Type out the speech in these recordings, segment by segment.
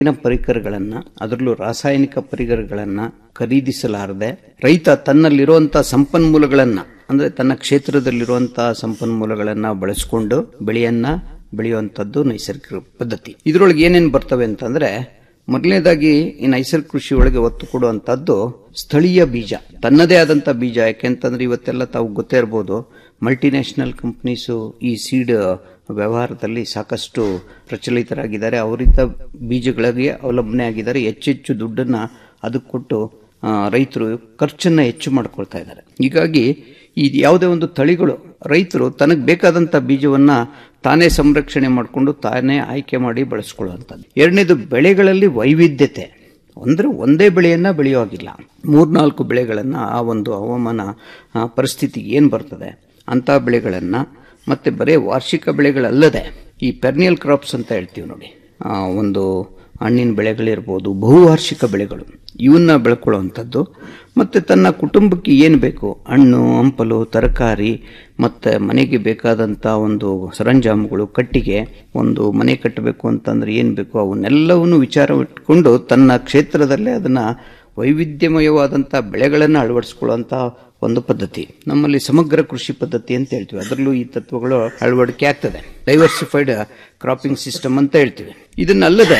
ಇನ ಪರಿಕರಗಳನ್ನ ಅದರಲ್ಲೂ ರಾಸಾಯನಿಕ ಪರಿಕರಗಳನ್ನ ಖರೀದಿಸಲಾರದೆ ರೈತ ತನ್ನಲ್ಲಿರುವಂತಹ ಸಂಪನ್ಮೂಲಗಳನ್ನ ಅಂದ್ರೆ ತನ್ನ ಕ್ಷೇತ್ರದಲ್ಲಿರುವಂತಹ ಸಂಪನ್ಮೂಲಗಳನ್ನ ಬಳಸಿಕೊಂಡು ಬೆಳೆಯನ್ನ ಬೆಳೆಯುವಂತದ್ದು ನೈಸರ್ಗಿಕ ಪದ್ಧತಿ ಇದರೊಳಗೆ ಏನೇನು ಬರ್ತವೆ ಅಂತಂದ್ರೆ ಮೊದಲನೇದಾಗಿ ಈ ನೈಸರ್ಗಿಕ ಕೃಷಿ ಒಳಗೆ ಒತ್ತು ಕೊಡುವಂತದ್ದು ಸ್ಥಳೀಯ ಬೀಜ ತನ್ನದೇ ಆದಂತ ಬೀಜ ಯಾಕೆಂತಂದ್ರೆ ಇವತ್ತೆಲ್ಲ ತಾವು ಗೊತ್ತೇ ಇರಬಹುದು ಮಲ್ಟಿನ್ಯಾಷನಲ್ ಕಂಪನೀಸು ಈ ಸೀಡ್ ವ್ಯವಹಾರದಲ್ಲಿ ಸಾಕಷ್ಟು ಪ್ರಚಲಿತರಾಗಿದ್ದಾರೆ ಅವರಿಂದ ಬೀಜಗಳಿಗೆ ಅವಲಂಬನೆ ಆಗಿದ್ದಾರೆ ಹೆಚ್ಚೆಚ್ಚು ದುಡ್ಡನ್ನ ಅದಕ್ಕೆ ಕೊಟ್ಟು ಆ, ರೈತರು ಖರ್ಚನ್ನ ಹೆಚ್ಚು ಮಾಡ್ಕೊಳ್ತಾ ಇದ್ದಾರೆ ಹೀಗಾಗಿ ಈ ಯಾವುದೇ ಒಂದು ತಳಿಗಳು ರೈತರು ತನಗೆ ಬೇಕಾದಂತ ಬೀಜವನ್ನ ತಾನೇ ಸಂರಕ್ಷಣೆ ಮಾಡಿಕೊಂಡು ತಾನೇ ಆಯ್ಕೆ ಮಾಡಿ ಬಳಸ್ಕೊಳ್ಳುವಂಥದ್ದು ಎರಡನೇದು ಬೆಳೆಗಳಲ್ಲಿ ವೈವಿಧ್ಯತೆ ಅಂದ್ರೆ ಒಂದೇ ಬೆಳೆಯನ್ನ ಬೆಳೆಯುವಾಗಿಲ್ಲ ಮೂರ್ನಾಲ್ಕು ಬೆಳೆಗಳನ್ನ ಆ ಒಂದು ಹವಾಮಾನ ಆ, ಪರಿಸ್ಥಿತಿ ಏನ್ ಬರ್ತದೆ ಅಂತ ಬೆಳೆಗಳನ್ನ ಮತ್ತೆ ಬರೇ ವಾರ್ಷಿಕ ಬೆಳೆಗಳಲ್ಲದೆ ಈ ಪೆರ್ನಿಯಲ್ ಕ್ರಾಪ್ಸ್ ಅಂತ ಹೇಳ್ತೀವಿ ನೋಡಿ ಆ, ಒಂದು ಹಣ್ಣಿನ ಬೆಳೆಗಳಿರ್ಬೋದು ಬಹುವಾರ್ಷಿಕ ಬೆಳೆಗಳು ಇವನ್ನ ಬೆಳ್ಕೊಳ್ಳುವಂಥದ್ದು ಮತ್ತೆ ತನ್ನ ಕುಟುಂಬಕ್ಕೆ ಏನು ಬೇಕು ಹಣ್ಣು ಹಂಪಲು ತರಕಾರಿ ಮತ್ತೆ ಮನೆಗೆ ಬೇಕಾದಂಥ ಒಂದು ಸರಂಜಾಮುಗಳು ಕಟ್ಟಿಗೆ ಒಂದು ಮನೆ ಕಟ್ಟಬೇಕು ಅಂತಂದ್ರೆ ಏನು ಬೇಕು ಅವನ್ನೆಲ್ಲವನ್ನು ವಿಚಾರ ಇಟ್ಕೊಂಡು ತನ್ನ ಕ್ಷೇತ್ರದಲ್ಲೇ ಅದನ್ನ ವೈವಿಧ್ಯಮಯವಾದಂಥ ಬೆಳೆಗಳನ್ನು ಅಳವಡಿಸ್ಕೊಳ್ಳುವಂಥ ಒಂದು ಪದ್ಧತಿ ನಮ್ಮಲ್ಲಿ ಸಮಗ್ರ ಕೃಷಿ ಪದ್ಧತಿ ಅಂತ ಹೇಳ್ತೀವಿ ಅದರಲ್ಲೂ ಈ ತತ್ವಗಳು ಅಳವಡಿಕೆ ಆಗ್ತದೆ ಡೈವರ್ಸಿಫೈಡ್ ಕ್ರಾಪಿಂಗ್ ಸಿಸ್ಟಮ್ ಅಂತ ಹೇಳ್ತೀವಿ ಇದನ್ನಲ್ಲದೆ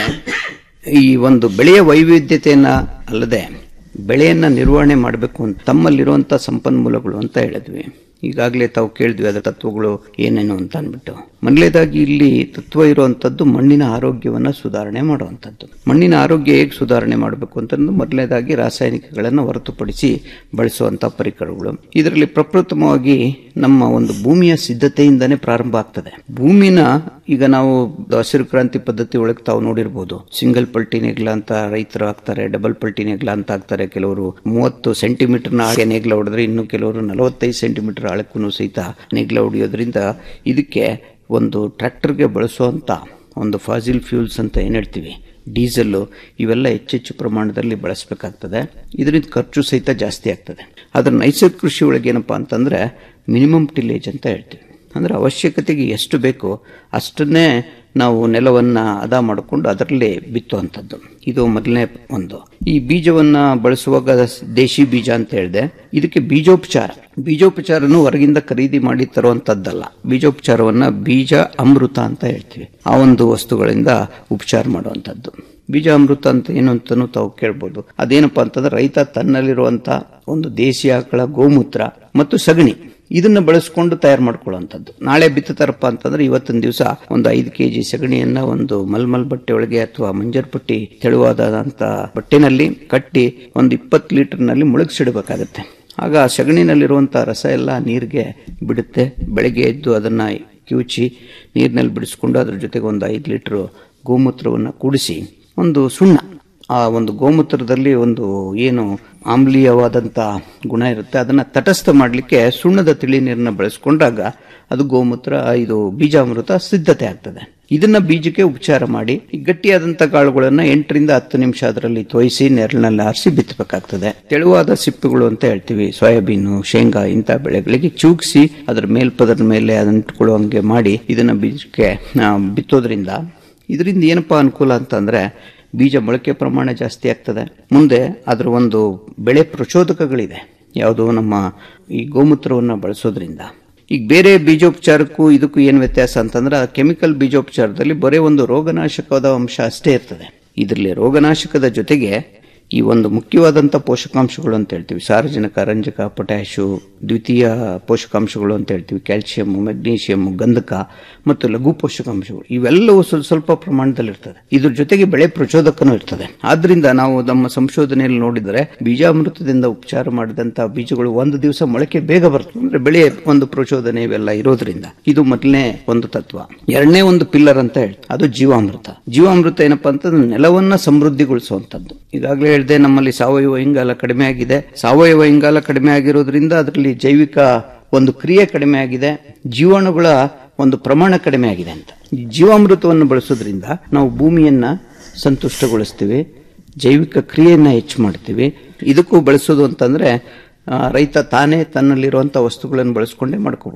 ಈ ಒಂದು ಬೆಳೆಯ ವೈವಿಧ್ಯತೆಯನ್ನ ಅಲ್ಲದೆ ಬೆಳೆಯನ್ನ ನಿರ್ವಹಣೆ ಮಾಡಬೇಕು ಅಂತ ತಮ್ಮಲ್ಲಿರುವಂತಹ ಸಂಪನ್ಮೂಲಗಳು ಅಂತ ಹೇಳಿದ್ವಿ ಈಗಾಗಲೇ ತಾವು ಕೇಳಿದ್ವಿ ಅದರ ತತ್ವಗಳು ಏನೇನು ಅಂತ ಅಂದ್ಬಿಟ್ಟು ಮೊದಲನೇದಾಗಿ ಇಲ್ಲಿ ತತ್ವ ಇರುವಂತದ್ದು ಮಣ್ಣಿನ ಆರೋಗ್ಯವನ್ನ ಸುಧಾರಣೆ ಮಾಡುವಂಥದ್ದು ಮಣ್ಣಿನ ಆರೋಗ್ಯ ಹೇಗೆ ಸುಧಾರಣೆ ಮಾಡಬೇಕು ಅಂತಂದು ಮೊದಲನೇದಾಗಿ ರಾಸಾಯನಿಕಗಳನ್ನು ಹೊರತುಪಡಿಸಿ ಬಳಸುವಂತ ಪರಿಕರಗಳು ಇದರಲ್ಲಿ ಪ್ರಪ್ರಥಮವಾಗಿ ನಮ್ಮ ಒಂದು ಭೂಮಿಯ ಸಿದ್ಧತೆಯಿಂದನೇ ಪ್ರಾರಂಭ ಆಗ್ತದೆ ಭೂಮಿನ ಈಗ ನಾವು ಹಸಿರು ಕ್ರಾಂತಿ ಪದ್ಧತಿ ಒಳಗೆ ತಾವು ನೋಡಿರ್ಬೋದು ಸಿಂಗಲ್ ಪಲ್ಟಿ ನೇಗ್ಲ ಅಂತ ರೈತರು ಹಾಕ್ತಾರೆ ಡಬಲ್ ಪಲ್ಟಿ ನೇಗ್ಲ ಅಂತ ಹಾಕ್ತಾರೆ ಕೆಲವರು ಮೂವತ್ತು ಸೆಂಟಿಮೀಟರ್ನ ಆಳಕ್ಕೆ ನೇಗ್ಲ ಹೊಡೆದ್ರೆ ಇನ್ನು ಕೆಲವರು ನಲವತ್ತೈದು ಸೆಂಟಿಮೀಟರ್ ಆಳಕ್ಕೂ ಸಹಿತ ನೇಗ್ಲ ಹೊಡೆಯೋದ್ರಿಂದ ಇದಕ್ಕೆ ಒಂದು ಟ್ರ್ಯಾಕ್ಟರ್ಗೆ ಬಳಸುವಂತ ಒಂದು ಫಾಸಿಲ್ ಫ್ಯೂಲ್ಸ್ ಅಂತ ಏನ್ ಹೇಳ್ತೀವಿ ಡೀಸೆಲ್ಲು ಇವೆಲ್ಲ ಹೆಚ್ಚೆಚ್ಚು ಪ್ರಮಾಣದಲ್ಲಿ ಬಳಸಬೇಕಾಗ್ತದೆ ಇದರಿಂದ ಖರ್ಚು ಸಹಿತ ಜಾಸ್ತಿ ಆಗ್ತದೆ ಆದ್ರೆ ನೈಸರ್ಗಿಕ ಕೃಷಿ ಒಳಗೆ ಏನಪ್ಪಾ ಅಂತಂದ್ರೆ ಮಿನಿಮಮ್ ಟಿಲೇಜ್ ಅಂತ ಹೇಳ್ತೀವಿ ಅಂದ್ರೆ ಅವಶ್ಯಕತೆಗೆ ಎಷ್ಟು ಬೇಕು ಅಷ್ಟನ್ನೇ ನಾವು ನೆಲವನ್ನ ಅದ ಮಾಡಿಕೊಂಡು ಅದರಲ್ಲೇ ಬಿತ್ತುವಂಥದ್ದು ಇದು ಮೊದಲನೇ ಒಂದು ಈ ಬೀಜವನ್ನ ಬಳಸುವಾಗ ದೇಶಿ ಬೀಜ ಅಂತ ಹೇಳಿದೆ ಇದಕ್ಕೆ ಬೀಜೋಪಚಾರ ಬೀಜೋಪಚಾರನು ಹೊರಗಿಂದ ಖರೀದಿ ಮಾಡಿ ತರುವಂತದ್ದಲ್ಲ ಬೀಜೋಪಚಾರವನ್ನ ಬೀಜ ಅಮೃತ ಅಂತ ಹೇಳ್ತೀವಿ ಆ ಒಂದು ವಸ್ತುಗಳಿಂದ ಉಪಚಾರ ಮಾಡುವಂಥದ್ದು ಬೀಜ ಅಮೃತ ಅಂತ ಏನು ಅಂತಾನು ತಾವು ಕೇಳ್ಬೋದು ಅದೇನಪ್ಪಾ ಅಂತಂದ್ರೆ ರೈತ ತನ್ನಲ್ಲಿರುವಂತ ಒಂದು ದೇಶಿ ಆಕಳ ಗೋಮೂತ್ರ ಮತ್ತು ಸಗಣಿ ಇದನ್ನ ಬಳಸ್ಕೊಂಡು ತಯಾರು ಮಾಡ್ಕೊಳ್ಳುವಂಥದ್ದು ನಾಳೆ ಬಿತ್ತತಾರಪ್ಪ ಅಂತಂದ್ರೆ ಇವತ್ತಿನ ದಿವಸ ಒಂದು ಐದು ಕೆಜಿ ಸಗಣಿಯನ್ನ ಒಂದು ಮಲ್ಮಲ್ ಬಟ್ಟೆ ಒಳಗೆ ಅಥವಾ ಮಂಜರ್ ಪಟ್ಟಿ ತೆಳುವಾದಂತ ಬಟ್ಟೆನಲ್ಲಿ ಕಟ್ಟಿ ಒಂದು ಇಪ್ಪತ್ತು ಲೀಟರ್ ನಲ್ಲಿ ಮುಳುಗಿಸಿಡಬೇಕಾಗತ್ತೆ ಆಗ ಆ ಸಗಣಿನಲ್ಲಿರುವಂತಹ ರಸ ಎಲ್ಲ ನೀರಿಗೆ ಬಿಡುತ್ತೆ ಬೆಳಗ್ಗೆ ಎದ್ದು ಅದನ್ನ ಕಿವುಚಿ ನೀರಿನಲ್ಲಿ ಬಿಡಿಸ್ಕೊಂಡು ಅದ್ರ ಜೊತೆಗೆ ಒಂದು ಐದು ಲೀಟರ್ ಗೋಮೂತ್ರವನ್ನು ಕೂಡಿಸಿ ಒಂದು ಸುಣ್ಣ ಆ ಒಂದು ಗೋಮೂತ್ರದಲ್ಲಿ ಒಂದು ಏನು ಆಮ್ಲೀಯವಾದಂತ ಗುಣ ಇರುತ್ತೆ ಅದನ್ನ ತಟಸ್ಥ ಮಾಡಲಿಕ್ಕೆ ಸುಣ್ಣದ ತಿಳಿ ನೀರನ್ನ ಬಳಸ್ಕೊಂಡಾಗ ಅದು ಗೋಮೂತ್ರ ಇದು ಬೀಜಾಮೃತ ಸಿದ್ಧತೆ ಆಗ್ತದೆ ಇದನ್ನ ಬೀಜಕ್ಕೆ ಉಪಚಾರ ಮಾಡಿ ಈ ಗಟ್ಟಿಯಾದಂತ ಕಾಳುಗಳನ್ನ ಎಂಟರಿಂದ ಹತ್ತು ನಿಮಿಷ ಅದರಲ್ಲಿ ತೋಯಿಸಿ ನೆರಳಿನಲ್ಲಿ ಆರಿಸಿ ಬಿತ್ತಬೇಕಾಗ್ತದೆ ತೆಳುವಾದ ಸಿಪ್ಪೆಗಳು ಅಂತ ಹೇಳ್ತೀವಿ ಸೋಯಾಬೀನು ಶೇಂಗಾ ಇಂಥ ಬೆಳೆಗಳಿಗೆ ಚೂಗಿಸಿ ಅದರ ಮೇಲ್ಪದರ ಮೇಲೆ ಅದನ್ನ ಇಟ್ಕೊಳ್ಳುವಂಗೆ ಮಾಡಿ ಇದನ್ನ ಬೀಜಕ್ಕೆ ಆ, ಬಿತ್ತೋದ್ರಿಂದ ಇದರಿಂದ ಏನಪ್ಪಾ ಅನುಕೂಲ ಅಂತಂದ್ರೆ ಬೀಜ ಮೊಳಕೆ ಪ್ರಮಾಣ ಜಾಸ್ತಿ ಆಗ್ತದೆ ಮುಂದೆ ಅದರ ಒಂದು ಬೆಳೆ ಪ್ರಚೋದಕಗಳಿದೆ ಯಾವುದು ನಮ್ಮ ಈ ಗೋಮೂತ್ರವನ್ನು ಬಳಸೋದ್ರಿಂದ ಈಗ ಬೇರೆ ಬೀಜೋಪಚಾರಕ್ಕೂ ಇದಕ್ಕೂ ಏನು ವ್ಯತ್ಯಾಸ ಅಂತಂದ್ರೆ ಆ ಕೆಮಿಕಲ್ ಬೀಜೋಪಚಾರದಲ್ಲಿ ಬರೀ ಒಂದು ರೋಗನಾಶಕವಾದ ಅಂಶ ಅಷ್ಟೇ ಇರ್ತದೆ ಇದರಲ್ಲಿ ರೋಗನಾಶಕದ ಜೊತೆಗೆ ಈ ಒಂದು ಮುಖ್ಯವಾದಂಥ ಪೋಷಕಾಂಶಗಳು ಅಂತ ಹೇಳ್ತೀವಿ ಸಾರಜನಕ ರಂಜಕ ಪೊಟ್ಯಾಶು ದ್ವಿತೀಯ ಪೋಷಕಾಂಶಗಳು ಅಂತ ಹೇಳ್ತೀವಿ ಕ್ಯಾಲ್ಸಿಯಂ ಮೆಗ್ನೀಷಿಯಂ ಗಂಧಕ ಮತ್ತು ಲಘು ಪೋಷಕಾಂಶಗಳು ಇವೆಲ್ಲವೂ ಸ್ವಲ್ಪ ಸ್ವಲ್ಪ ಪ್ರಮಾಣದಲ್ಲಿ ಇರ್ತದೆ ಇದ್ರ ಜೊತೆಗೆ ಬೆಳೆ ಪ್ರಚೋದಕನೂ ಇರ್ತದೆ ಆದ್ರಿಂದ ನಾವು ನಮ್ಮ ಸಂಶೋಧನೆಯಲ್ಲಿ ನೋಡಿದರೆ ಬೀಜಾಮೃತದಿಂದ ಉಪಚಾರ ಮಾಡಿದಂತ ಬೀಜಗಳು ಒಂದು ದಿವಸ ಮೊಳಕೆ ಬೇಗ ಬರ್ತದೆ ಅಂದ್ರೆ ಬೆಳೆ ಒಂದು ಪ್ರಚೋದನೆ ಇವೆಲ್ಲ ಇರೋದ್ರಿಂದ ಇದು ಮೊದಲನೇ ಒಂದು ತತ್ವ ಎರಡನೇ ಒಂದು ಪಿಲ್ಲರ್ ಅಂತ ಹೇಳ್ತೀವಿ ಅದು ಜೀವಾಮೃತ ಜೀವಾಮೃತ ಏನಪ್ಪಾ ಅಂತಂದ್ರೆ ನೆಲವನ್ನ ಸಮೃದ್ಧಿಗೊಳಿಸುವಂತದ್ದು ಈಗಾಗಲೇ ಹೇಳಿದೆ ನಮ್ಮಲ್ಲಿ ಸಾವಯವ ಇಂಗಾಲ ಕಡಿಮೆ ಆಗಿದೆ ಸಾವಯವ ಇಂಗಾಲ ಕಡಿಮೆ ಆಗಿರೋದ್ರಿಂದ ಅದರಲ್ಲಿ ಜೈವಿಕ ಒಂದು ಕ್ರಿಯೆ ಕಡಿಮೆ ಆಗಿದೆ ಜೀವಾಣುಗಳ ಒಂದು ಪ್ರಮಾಣ ಕಡಿಮೆ ಆಗಿದೆ ಅಂತ ಈ ಜೀವಾಮೃತವನ್ನು ಬಳಸೋದ್ರಿಂದ ನಾವು ಭೂಮಿಯನ್ನ ಸಂತುಷ್ಟಗೊಳಿಸ್ತೀವಿ ಜೈವಿಕ ಕ್ರಿಯೆಯನ್ನ ಹೆಚ್ಚು ಮಾಡ್ತೀವಿ ಇದಕ್ಕೂ ಬಳಸೋದು ಅಂತಂದ್ರೆ ಆ, ರೈತ ತಾನೇ ತನ್ನಲ್ಲಿರುವಂತಹ ವಸ್ತುಗಳನ್ನು ಬಳಸ್ಕೊಂಡೇ ಮಾಡ್ಕೋಬಹುದು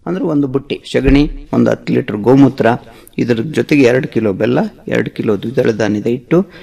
ಅಂದ್ರೆ ಒಂದು ಬುಟ್ಟಿ ಸಗಣಿ ಒಂದು ಹತ್ತು ಲೀಟರ್ ಗೋಮೂತ್ರ ಇದರ ಜೊತೆಗೆ ಎರಡು ಕಿಲೋ ಬೆಲ್ಲ ಎರಡು ಕಿಲೋ ದ್ವಿದಳ ಧಾನ್ಯದ ಹಿಟ್ಟು